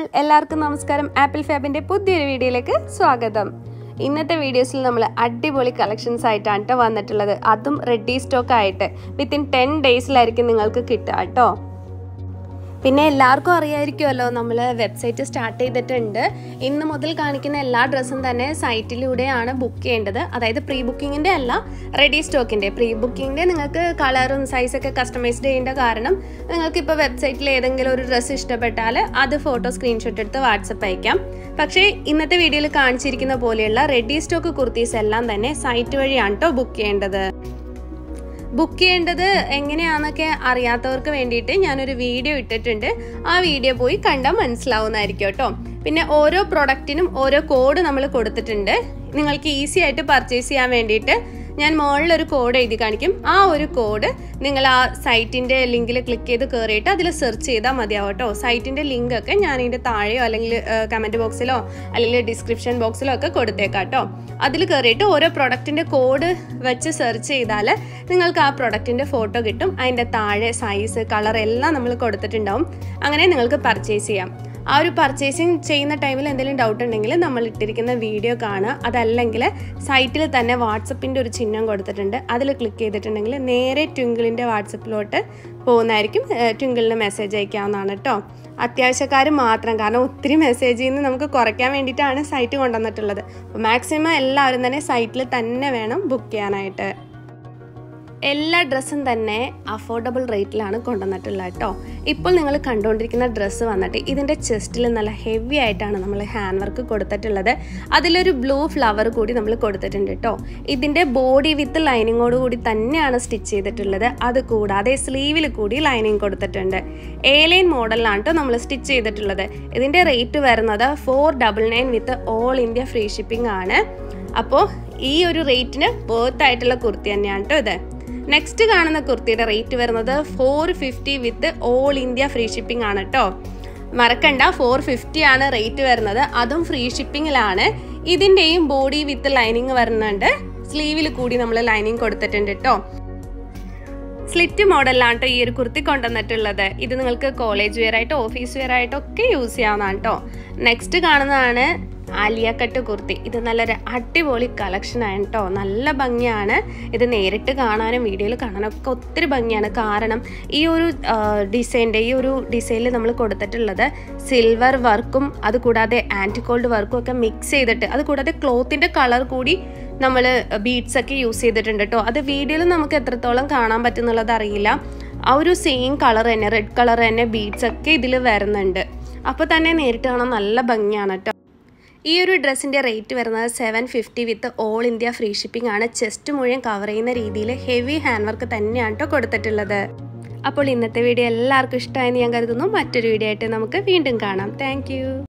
എല്ലാവർക്കും നമസ്കാരം ആപ്പിൾ ഫാബിന്റെ പുതിയൊരു വീഡിയോയിലേക്ക് സ്വാഗതം ഇന്നത്തെ വീഡിയോസിൽ നമ്മൾ അടിപൊളി കളക്ഷൻസ് ആയിട്ടാണ് കേട്ടോ വന്നിട്ടുള്ളത് അതും റെഡി സ്റ്റോക്ക് ആയിട്ട് വിത്തിൻ ടെൻ ഡേയ്സിലായിരിക്കും നിങ്ങൾക്ക് കിട്ടുക കേട്ടോ പിന്നെ എല്ലാവർക്കും അറിയായിരിക്കുമല്ലോ നമ്മൾ വെബ്സൈറ്റ് സ്റ്റാർട്ട് ചെയ്തിട്ടുണ്ട് ഇന്ന് മുതൽ കാണിക്കുന്ന എല്ലാ ഡ്രസ്സും തന്നെ സൈറ്റിലൂടെയാണ് ബുക്ക് ചെയ്യേണ്ടത് അതായത് പ്രീ ബുക്കിങ്ങിൻ്റെ അല്ല റെഡി സ്റ്റോക്കിൻ്റെ പ്രീ ബുക്കിങ്ങിൻ്റെ നിങ്ങൾക്ക് കളറും സൈസൊക്കെ കസ്റ്റമൈസ്ഡ് ചെയ്യേണ്ട കാരണം നിങ്ങൾക്ക് ഇപ്പോൾ വെബ്സൈറ്റിൽ ഏതെങ്കിലും ഒരു ഡ്രസ്സ് ഇഷ്ടപ്പെട്ടാൽ അത് ഫോട്ടോ സ്ക്രീൻഷോട്ട് എടുത്ത് വാട്സപ്പ് അയക്കാം പക്ഷേ ഇന്നത്തെ വീഡിയോയിൽ കാണിച്ചിരിക്കുന്ന പോലെയുള്ള റെഡി സ്റ്റോക്ക് കുർത്തീസ് എല്ലാം തന്നെ സൈറ്റ് വഴിയാണ് കേട്ടോ ബുക്ക് ചെയ്യേണ്ടത് ബുക്ക് ചെയ്യേണ്ടത് എങ്ങനെയാണെന്നൊക്കെ അറിയാത്തവർക്ക് വേണ്ടിയിട്ട് ഞാനൊരു വീഡിയോ ഇട്ടിട്ടുണ്ട് ആ വീഡിയോ പോയി കണ്ടാൽ മനസ്സിലാവുന്നതായിരിക്കും കേട്ടോ പിന്നെ ഓരോ പ്രൊഡക്റ്റിനും ഓരോ കോഡ് നമ്മൾ കൊടുത്തിട്ടുണ്ട് നിങ്ങൾക്ക് ഈസി ആയിട്ട് പർച്ചേസ് ചെയ്യാൻ വേണ്ടിയിട്ട് ഞാൻ മുകളിലൊരു കോഡ് എഴുതി കാണിക്കും ആ ഒരു കോഡ് നിങ്ങൾ ആ സൈറ്റിൻ്റെ ലിങ്കിൽ ക്ലിക്ക് ചെയ്ത് കയറിയിട്ട് അതിൽ സെർച്ച് ചെയ്താൽ മതിയാവും കേട്ടോ സൈറ്റിൻ്റെ ലിങ്ക് ഒക്കെ ഞാൻ ഇതിൻ്റെ താഴെയോ അല്ലെങ്കിൽ കമൻറ്റ് ബോക്സിലോ അല്ലെങ്കിൽ ഡിസ്ക്രിപ്ഷൻ ബോക്സിലോ ഒക്കെ കൊടുത്തേക്കാം കേട്ടോ അതിൽ കയറിയിട്ട് ഓരോ പ്രൊഡക്റ്റിൻ്റെ കോഡ് വെച്ച് സെർച്ച് ചെയ്താൽ നിങ്ങൾക്ക് ആ പ്രൊഡക്റ്റിൻ്റെ ഫോട്ടോ കിട്ടും അതിൻ്റെ താഴെ സൈസ് കളർ എല്ലാം നമ്മൾ കൊടുത്തിട്ടുണ്ടാവും അങ്ങനെ നിങ്ങൾക്ക് പർച്ചേസ് ചെയ്യാം ആ ഒരു പർച്ചേസിങ് ചെയ്യുന്ന ടൈമിൽ എന്തെങ്കിലും ഡൗട്ട് ഉണ്ടെങ്കിൽ നമ്മൾ ഇട്ടിരിക്കുന്ന വീഡിയോ കാണുക അതല്ലെങ്കിൽ സൈറ്റിൽ തന്നെ വാട്സപ്പിൻ്റെ ഒരു ചിഹ്നം കൊടുത്തിട്ടുണ്ട് അതിൽ ക്ലിക്ക് ചെയ്തിട്ടുണ്ടെങ്കിൽ നേരെ ട്വിങ്കിളിൻ്റെ വാട്സപ്പിലോട്ട് പോകുന്നതായിരിക്കും ട്വിങ്കിളിന് മെസ്സേജ് അയക്കാവുന്നതാണ് കേട്ടോ അത്യാവശ്യക്കാർ മാത്രം കാരണം ഒത്തിരി മെസ്സേജിൽ നിന്ന് നമുക്ക് കുറയ്ക്കാൻ വേണ്ടിയിട്ടാണ് സൈറ്റ് കൊണ്ടുവന്നിട്ടുള്ളത് അപ്പോൾ മാക്സിമം എല്ലാവരും തന്നെ സൈറ്റിൽ തന്നെ വേണം ബുക്ക് ചെയ്യാനായിട്ട് എല്ലാ ഡ്രസ്സും തന്നെ അഫോർഡബിൾ റേറ്റിലാണ് കൊണ്ടുവന്നിട്ടുള്ളത് കേട്ടോ ഇപ്പോൾ നിങ്ങൾ കണ്ടുകൊണ്ടിരിക്കുന്ന ഡ്രസ്സ് വന്നിട്ട് ഇതിൻ്റെ ചെസ്റ്റിൽ നല്ല ഹെവി ആയിട്ടാണ് നമ്മൾ ഹാൻഡ് വർക്ക് കൊടുത്തിട്ടുള്ളത് അതിലൊരു ബ്ലൂ ഫ്ലവർ കൂടി നമ്മൾ കൊടുത്തിട്ടുണ്ട് കേട്ടോ ഇതിൻ്റെ ബോഡി വിത്ത് ലൈനിങ്ങോട് കൂടി തന്നെയാണ് സ്റ്റിച്ച് ചെയ്തിട്ടുള്ളത് അത് കൂടാതെ സ്ലീവിൽ കൂടി ലൈനിങ് കൊടുത്തിട്ടുണ്ട് എ ലൈൻ മോഡലിലാണ് കേട്ടോ നമ്മൾ സ്റ്റിച്ച് ചെയ്തിട്ടുള്ളത് ഇതിൻ്റെ റേറ്റ് വരുന്നത് four double nine with all India free shipping ആണ് അപ്പോൾ ഈ ഒരു റേറ്റിന് ബേർത്ത് ആയിട്ടുള്ള കുർത്തി തന്നെയാണ് കേട്ടോ ഇത് നെക്സ്റ്റ് കാണുന്ന കുർത്തിയുടെ റേറ്റ് വരുന്നത് four fifty with all India free shipping ആണ് കേട്ടോ മറക്കണ്ട ഫോർ ഫിഫ്റ്റി ആണ് റേറ്റ് വരുന്നത് അതും ഫ്രീ ഷിപ്പിങ്ങിലാണ് ഇതിൻ്റെയും ബോഡി വിത്ത് ലൈനിങ് വരുന്നുണ്ട് സ്ലീവിൽ കൂടി നമ്മൾ ലൈനിങ് കൊടുത്തിട്ടുണ്ട് കേട്ടോ സ്ലിറ്റ് മോഡലിലാണ് കേട്ടോ ഈ ഒരു കുർത്തി കൊണ്ടുവന്നിട്ടുള്ളത് ഇത് നിങ്ങൾക്ക് കോളേജ് വെയർ ആയിട്ടോ ഓഫീസ് വെയർ ആയിട്ടോ ഒക്കെ യൂസ് ചെയ്യാവുന്നതാണ് കേട്ടോ നെക്സ്റ്റ് കാണുന്നതാണ് ആലിയ കട്ട് കുർത്തി ഇത് നല്ലൊരു അടിപൊളി കളക്ഷനാണ് കേട്ടോ നല്ല ഭംഗിയാണ് ഇത് നേരിട്ട് കാണാനും വീഡിയോയിൽ കാണാനൊക്കെ ഒത്തിരി ഭംഗിയാണ് കാരണം ഈ ഒരു ഡിസൈൻ്റെ ഈ ഒരു ഡിസൈനിൽ നമ്മൾ കൊടുത്തിട്ടുള്ളത് സിൽവർ വർക്കും അതുകൂടാതെ ആൻറ്റിക്കോൾഡ് വർക്കും ഒക്കെ മിക്സ് ചെയ്തിട്ട് അതുകൂടാതെ ക്ലോത്തിൻ്റെ കളർ കൂടി നമ്മൾ ബീഡ്സ് ഒക്കെ യൂസ് ചെയ്തിട്ടുണ്ട് കേട്ടോ അത് വീഡിയോയിൽ നമുക്ക് എത്രത്തോളം കാണാൻ പറ്റുന്നുള്ളത് അറിയില്ല ആ ഒരു സെയിം കളർ തന്നെ റെഡ് കളർ തന്നെ ബീഡ്സ് ഒക്കെ ഇതിൽ വരുന്നുണ്ട് അപ്പോൾ തന്നെ നേരിട്ട് കാണാൻ നല്ല ഭംഗിയാണ് കേട്ടോ ഈ ഒരു ഡ്രസ്സിൻ്റെ റേറ്റ് വരുന്നത് seven fifty with all India free shipping ആണ് ചെസ്റ്റ് മുഴുവൻ കവർ ചെയ്യുന്ന രീതിയിൽ ഹെവി ഹാൻഡ് വർക്ക് തന്നെയാണ് കേട്ടോ കൊടുത്തിട്ടുള്ളത് അപ്പോൾ ഇന്നത്തെ വീഡിയോ എല്ലാവർക്കും ഇഷ്ടമായെന്ന് ഞാൻ കരുതുന്നു മറ്റൊരു വീഡിയോ ആയിട്ട് നമുക്ക് വീണ്ടും കാണാം താങ്ക്